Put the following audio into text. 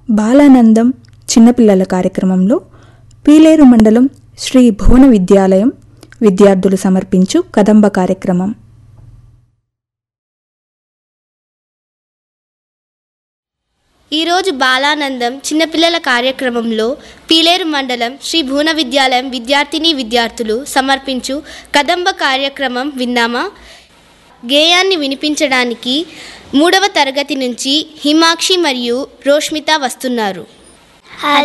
బాలానందం చిన్నపిల్లల కార్యక్రమంలో పీలేరు మండలం శ్రీ భువన విద్యాలయం విద్యార్థులు సమర్పించు కదంబ కార్యక్రమం ఈరోజు బాలానందం చిన్నపిల్లల కార్యక్రమంలో పీలేరు మండలం శ్రీ భువన విద్యాలయం విద్యార్థిని విద్యార్థులు సమర్పించు కదంబ కార్యక్రమం విందామా గేయాన్ని వినిపించడానికి మూడవ తరగతి నుంచి హిమాక్షి మరియు రోష్మిత వస్తున్నారు